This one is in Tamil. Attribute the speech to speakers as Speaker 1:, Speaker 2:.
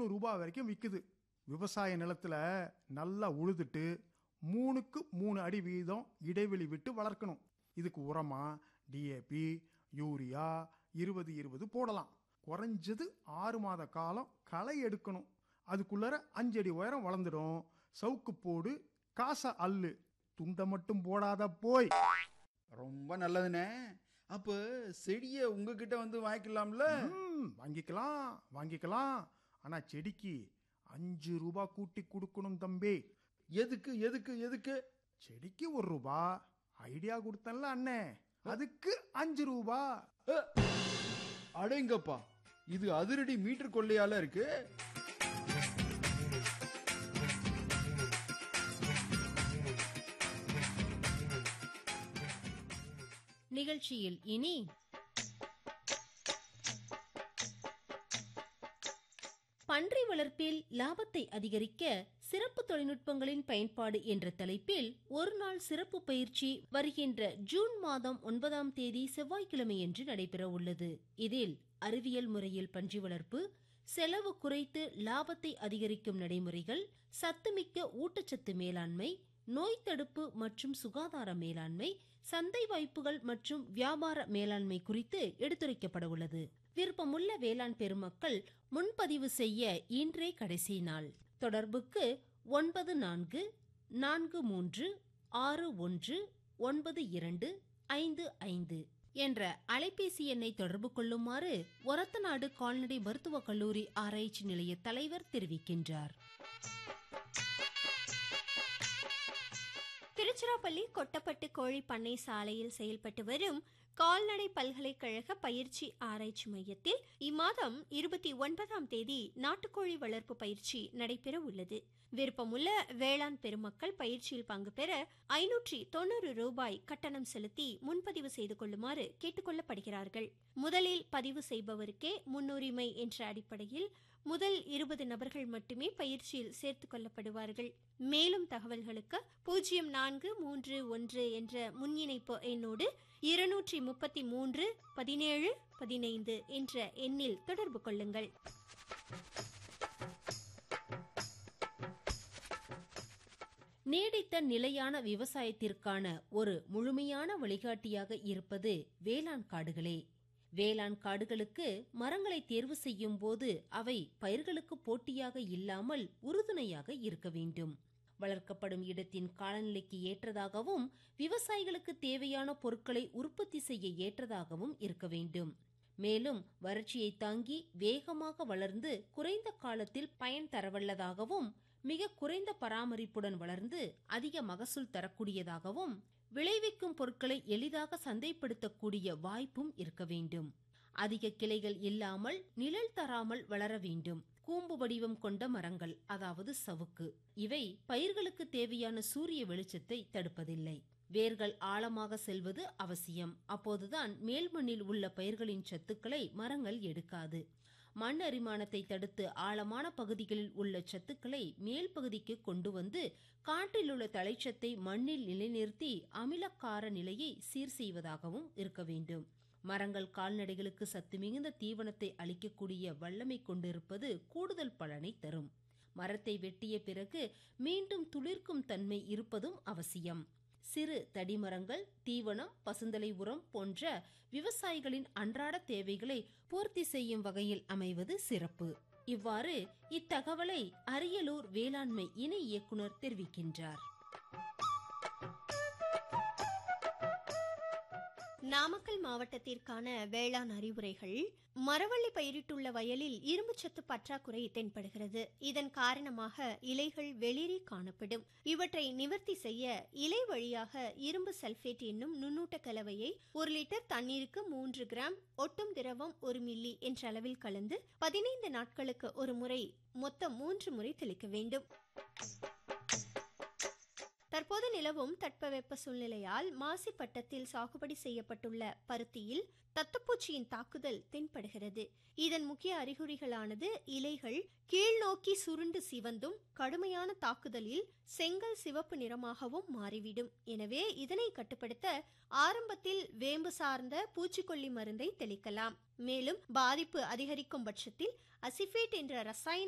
Speaker 1: மூணு ரூபாய் வரைக்கும் விற்குது விவசாய நிலத்துல நல்லா உழுதுட்டு மூணுக்கு மூணு அடி வீதம் இடைவெளி விட்டு வளர்க்கணும் இதுக்கு உரமா டிஏபி யூரியா இருபது இருபது போடலாம் குறைஞ்சது ஆறு மாத காலம் களை எடுக்கணும் அதுக்குள்ளார அஞ்சடி உயரம் வளர்ந்துடும் சவுக்கு போடு காசை அல்லு துண்டை மட்டும் போடாத போய்
Speaker 2: ரொம்ப நல்லதுண்ணே அப்ப செடியை உங்ககிட்ட வந்து வாங்கிக்கலாம்ல
Speaker 1: ம், வாங்கிக்கலாம் வாங்கிக்கலாம் ஆனா செடிக்கு அஞ்சு ரூபாய் கூட்டி கொடுக்கணும் தம்பி
Speaker 2: எதுக்கு எதுக்கு எதுக்கு
Speaker 1: செடிக்கு ஒரு ரூபா ஐடியா கொடுத்தேன்ல அண்ணே அதுக்கு அஞ்சு ரூபா
Speaker 2: அ, அடேங்கப்பா இது அதிரடி மீட்டர் கொள்ளையால இருக்கு
Speaker 3: நிகழ்ச்சியில் இனி பன்றி வளர்ப்பில் லாபத்தை அதிகரிக்க சிறப்பு தொழில்நுட்பங்களின் பயன்பாடு என்ற தலைப்பில் ஒரு நாள் சிறப்பு பயிற்சி வருகின்ற ஜூன் மாதம் ஒன்பதாம் தேதி செவ்வாய்க்கிழமையன்று நடைபெற உள்ளது இதில் அறிவியல் முறையில் பன்றி வளர்ப்பு செலவு குறைத்து லாபத்தை அதிகரிக்கும் நடைமுறைகள் சத்துமிக்க ஊட்டச்சத்து மேலாண்மை நோய் தடுப்பு மற்றும் சுகாதார மேலாண்மை சந்தை வாய்ப்புகள் மற்றும் வியாபார மேலாண்மை குறித்து எடுத்துரைக்கப்பட உள்ளது விருப்பமுள்ள வேளாண் பெருமக்கள் முன்பதிவு செய்ய இன்றே கடைசி நாள் தொடர்புக்கு ஒன்பது நான்கு நான்கு மூன்று ஆறு ஒன்று ஒன்பது இரண்டு ஐந்து ஐந்து என்ற அலைபேசி எண்ணை தொடர்பு கொள்ளுமாறு ஒரத்தநாடு கால்நடை மருத்துவக் கல்லூரி ஆராய்ச்சி நிலைய தலைவர் தெரிவிக்கின்றார்
Speaker 4: திருச்சிராப்பள்ளி கொட்டப்பட்டு கோழி பண்ணை சாலையில் செயல்பட்டு வரும் கால்நடை பல்கலைக்கழக பயிற்சி ஆராய்ச்சி மையத்தில் இம்மாதம் இருபத்தி ஒன்பதாம் தேதி நாட்டுக்கோழி வளர்ப்பு பயிற்சி நடைபெற உள்ளது விருப்பமுள்ள வேளாண் பெருமக்கள் பயிற்சியில் பங்கு பெற ஐநூற்றி தொண்ணூறு ரூபாய் கட்டணம் செலுத்தி முன்பதிவு செய்து கொள்ளுமாறு கேட்டுக்கொள்ளப்படுகிறார்கள் முதலில் பதிவு செய்பவருக்கே முன்னுரிமை என்ற அடிப்படையில் முதல் இருபது நபர்கள் மட்டுமே பயிற்சியில் சேர்த்துக் கொள்ளப்படுவார்கள் மேலும் தகவல்களுக்கு பூஜ்ஜியம் நான்கு மூன்று ஒன்று என்ற முன்னிணைப்பு எண்ணோடு இருநூற்றி முப்பத்தி மூன்று பதினேழு பதினைந்து என்ற எண்ணில் தொடர்பு கொள்ளுங்கள்
Speaker 3: நீடித்த நிலையான விவசாயத்திற்கான ஒரு முழுமையான வழிகாட்டியாக இருப்பது வேளாண் காடுகளே வேளாண் காடுகளுக்கு மரங்களை தேர்வு செய்யும் போது அவை பயிர்களுக்கு போட்டியாக இல்லாமல் உறுதுணையாக இருக்க வேண்டும் வளர்க்கப்படும் இடத்தின் காலநிலைக்கு ஏற்றதாகவும் விவசாயிகளுக்கு தேவையான பொருட்களை உற்பத்தி செய்ய ஏற்றதாகவும் இருக்க வேண்டும் மேலும் வறட்சியை தாங்கி வேகமாக வளர்ந்து குறைந்த காலத்தில் பயன் தரவல்லதாகவும் மிக குறைந்த பராமரிப்புடன் வளர்ந்து அதிக மகசூல் தரக்கூடியதாகவும் விளைவிக்கும் பொருட்களை எளிதாக சந்தைப்படுத்தக்கூடிய வாய்ப்பும் இருக்க வேண்டும் அதிக கிளைகள் இல்லாமல் நிழல் தராமல் வளர வேண்டும் கூம்பு வடிவம் கொண்ட மரங்கள் அதாவது சவுக்கு இவை பயிர்களுக்கு தேவையான சூரிய வெளிச்சத்தை தடுப்பதில்லை வேர்கள் ஆழமாக செல்வது அவசியம் அப்போதுதான் மேல்மண்ணில் உள்ள பயிர்களின் சத்துக்களை மரங்கள் எடுக்காது மண் அரிமானத்தை தடுத்து ஆழமான பகுதிகளில் உள்ள சத்துக்களை மேல் பகுதிக்கு கொண்டு வந்து காற்றில் உள்ள தலைச்சத்தை மண்ணில் நிலைநிறுத்தி அமிலக்கார நிலையை சீர் செய்வதாகவும் இருக்க வேண்டும் மரங்கள் கால்நடைகளுக்கு சத்து மிகுந்த தீவனத்தை அளிக்கக்கூடிய வல்லமை கொண்டிருப்பது கூடுதல் பலனை தரும் மரத்தை வெட்டிய பிறகு மீண்டும் துளிர்க்கும் தன்மை இருப்பதும் அவசியம் சிறு தடிமரங்கள் தீவனம் பசுந்தலை உரம் போன்ற விவசாயிகளின் அன்றாட தேவைகளை பூர்த்தி செய்யும் வகையில் அமைவது சிறப்பு இவ்வாறு இத்தகவலை அரியலூர் வேளாண்மை இணை இயக்குனர் தெரிவிக்கின்றார்
Speaker 4: நாமக்கல் மாவட்டத்திற்கான வேளாண் அறிவுரைகள் மரவள்ளி பயிரிட்டுள்ள வயலில் இரும்புச்சத்து பற்றாக்குறை தென்படுகிறது இதன் காரணமாக இலைகள் வெளிரி காணப்படும் இவற்றை நிவர்த்தி செய்ய இலை வழியாக இரும்பு சல்பேட் என்னும் நுண்ணூட்ட கலவையை ஒரு லிட்டர் தண்ணீருக்கு மூன்று கிராம் ஒட்டும் திரவம் ஒரு மில்லி என்ற அளவில் கலந்து பதினைந்து நாட்களுக்கு ஒரு முறை மொத்தம் மூன்று முறை தெளிக்க வேண்டும் தற்போது நிலவும் தட்பவெப்ப சூழ்நிலையால் மாசி பட்டத்தில் சாகுபடி செய்யப்பட்டுள்ள பருத்தியில் தத்தப்பூச்சியின் தாக்குதல் தென்படுகிறது இதன் முக்கிய அறிகுறிகளானது இலைகள் கீழ் நோக்கி சுருண்டு சிவந்தும் கடுமையான தாக்குதலில் செங்கல் சிவப்பு நிறமாகவும் மாறிவிடும் எனவே இதனை கட்டுப்படுத்த ஆரம்பத்தில் வேம்பு சார்ந்த பூச்சிக்கொல்லி மருந்தை தெளிக்கலாம் மேலும் பாதிப்பு அதிகரிக்கும் பட்சத்தில் அசிபேட் என்ற ரசாயன